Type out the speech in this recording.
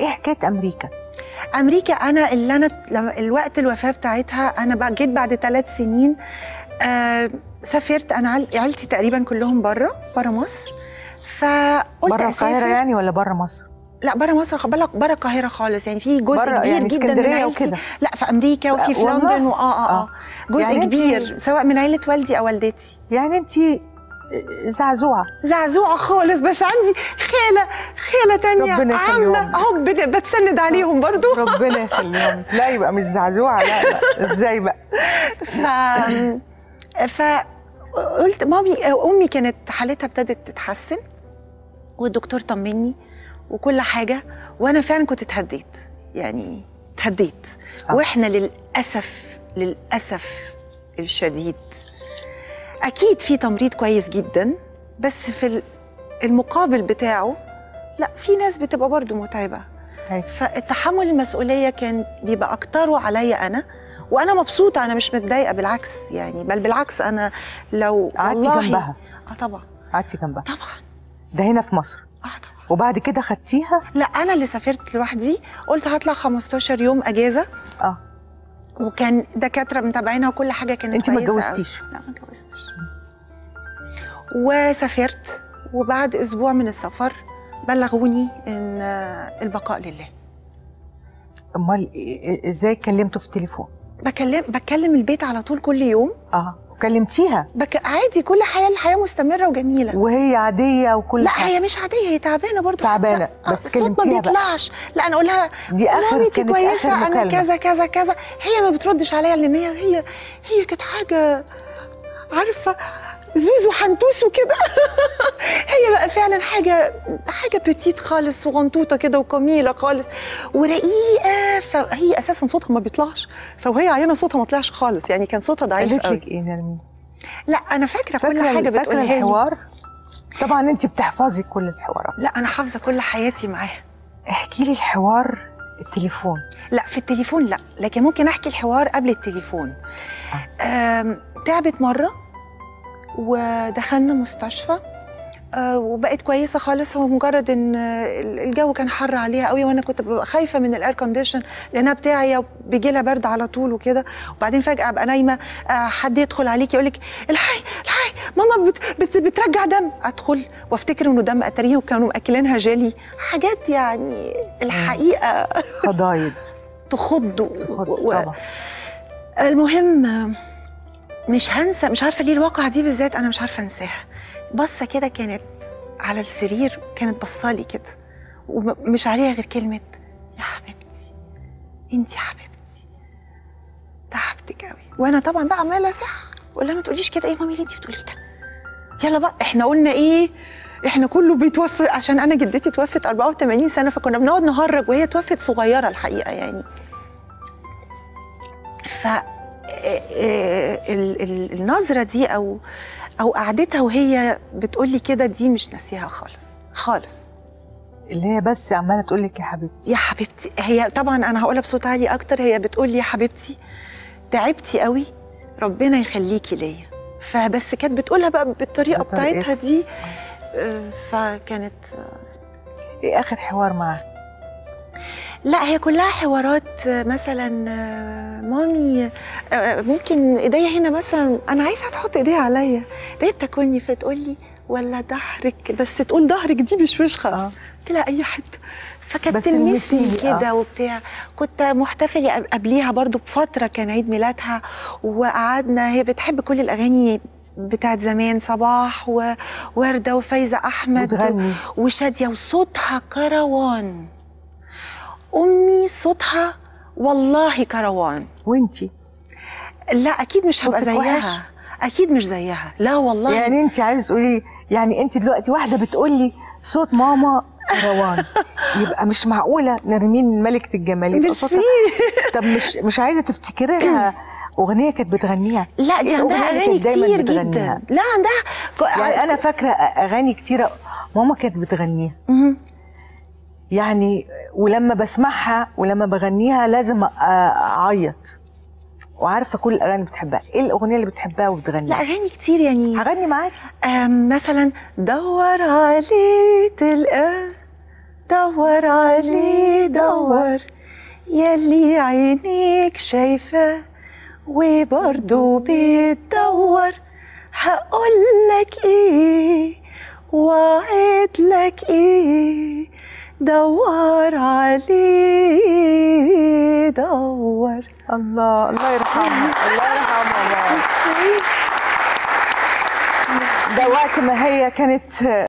ايه حكايه امريكا امريكا انا اللي انا لما الوقت الوفاه بتاعتها انا بقى جيت بعد ثلاث سنين آه سافرت انا عل- عيلتي تقريبا كلهم بره بره مصر فقلت بره القاهره أسافر. يعني ولا بره مصر لا بره مصر خد بالك بره القاهره خالص يعني في جزء بره كبير يعني جدا من اسكندرية عيلتي وكده. لا في امريكا وفي في والله؟ لندن واه اه اه آه. جزء يعني يعني أنت- كبير سواء من عيله والدي او والدتي يعني انت زعزوعه زعزوعه خالص بس عندي خاله خاله تانية ربنا يخليهم عمه اهو بن- بتسند عليهم برضو ربنا يخليهم لا يبقى مش زعزوعه لا لا ازاي بقى ف فقلت مامي امي كانت حالتها ابتدت تتحسن والدكتور طمني وكل حاجه وانا فعلا كنت اتهديت يعني اتهديت آه. واحنا للاسف للاسف الشديد اكيد في تمريض كويس جدا بس في ال- المقابل بتاعه لا في ناس بتبقى برضو متعبه أيوة. فالتحمل المسؤوليه كان بيبقى اكتره عليا انا وانا مبسوطه انا مش متضايقه بالعكس يعني بل بالعكس انا لو قعدتي والله جنبها اه طبعا قعدتي جنبها طبعا ده هنا في مصر اه طبعا وبعد كده خدتيها لا انا اللي سافرت لوحدي قلت هطلع 15 يوم اجازه اه وكان دكاتره متابعينها وكل حاجه كانت انت ما كويسة أوي. اتجوزتيش لا ما اتجوزتش وسافرت وبعد اسبوع من السفر بلغوني ان آه، البقاء لله امال إيه- ازاي كلمته في التليفون بكلم بكلم البيت على طول كل يوم اه وكلمتيها بك... عادي كل حياه الحياه مستمره وجميله وهي عاديه وكل لا حاجه هي مش عاديه هي تعبانه برضو تعبانة، حتى- بس الصوت ما كلمتيها بقى. بيطلعش لا انا اقول لها دي اخر مامتي كانت كويسه اخر انا مكالمه كذا كذا كذا هي ما بتردش عليا لان هي هي هي كانت حاجه عارفه زوزو حنتوس وكده هي بقى فعلا حاجه حاجه بتيت خالص وغنطوطه كده وجميله خالص ورقيقه فهي اساسا صوتها ما بيطلعش فوهي عيانه صوتها ما طلعش خالص يعني كان صوتها ضعيف قالت قوي لك ايه نرمين لا انا فاكره, كل فاكره حاجه فاكره بتقولها لي الحوار طبعا انت بتحفظي كل الحوارات لا انا حافظه كل حياتي معاها احكي لي الحوار التليفون لا في التليفون لا لكن ممكن احكي الحوار قبل التليفون آم، تعبت مره ودخلنا مستشفى آه، وبقت كويسه خالص هو مجرد ان آه، الجو كان حر عليها قوي وانا كنت ببقى خايفه من الاير كونديشن لانها بتاعي بيجي لها برد على طول وكده وبعدين فجاه ابقى نايمه آه، حد يدخل عليك يقول لك الحقي الحقي ماما بت بت بترجع دم ادخل وافتكر انه دم اتاريه وكانوا ماكلينها جيلي حاجات يعني الحقيقه خضايد تخض و- خد و- طبعا المهم مش هنسى مش عارفه ليه الواقعه دي بالذات انا مش عارفه انساها بصه كده كانت على السرير كانت بصالي كده ومش عليها غير كلمه يا حبيبتي انت حبيبتي تعبتك قوي وانا طبعا بقى عماله صح ولا ما تقوليش كده ايه مامي اللي انت بتقوليه ده يلا بقى احنا قلنا ايه احنا كله بيتوفى عشان انا جدتي توفت 84 سنه فكنا بنقعد نهرج وهي توفت صغيره الحقيقه يعني ف آه، ال- ال- النظره دي او او قعدتها وهي بتقول لي كده دي مش ناسيها خالص خالص اللي هي بس عماله تقول لك يا حبيبتي يا حبيبتي هي طبعا انا هقولها بصوت عالي اكتر هي بتقول لي يا حبيبتي تعبتي قوي ربنا يخليكي ليا فبس كانت بتقولها بقى بالطريقه بطريقتها. بتاعتها دي آه، فكانت ايه اخر حوار معاه لا هي كلها حوارات آه، مثلا آه، مامي آه، ممكن ايديا هنا مثلا انا عايزه تحط ايديها عليا ايديا بتاكلني فتقول لي ولا ظهرك بس تقول ظهرك دي مش وش آه. خالص قلت لها اي حته فكانت بس تلمسني المسيني، آه. كده وبتاع كنت محتفله قب- قبليها برضو بفتره كان عيد ميلادها وقعدنا هي بتحب كل الاغاني بتاعت زمان صباح ووردة وفايزة أحمد وتغني وشادية وصوتها كروان أمي صوتها والله كروان وانتي لا أكيد مش هبقى صوتك وحش. زيها أكيد مش زيها لا والله يعني انت عايز تقولي يعني انت دلوقتي واحده بتقولي صوت ماما روان يبقى مش معقوله نرمين ملكه الجمال يبقى صوتها ميرسي طب مش مش عايزه تفتكري لها اغنيه كانت بتغنيها لا دي إيه عندها الأغنية اللي أغاني كانت دايماً كتير بتغنيها؟ جدا لا عندها ك- يعني انا فاكره اغاني كتيره ماما كانت بتغنيها مهم. يعني ولما بسمعها ولما بغنيها لازم أ- اعيط وعارفه كل الاغاني اللي بتحبها ايه الاغنيه اللي بتحبها لا وبتغنيها أغاني كتير يعني هغني معاكي أم، مثلا دور عليه تلقاه دور عليه دور يلي عينيك شايفاه وبرضه بتدور هقولك ايه وعدلك ايه دور عليه دور الله الله يرحمها الله يرحمها ده وقت ما هي كانت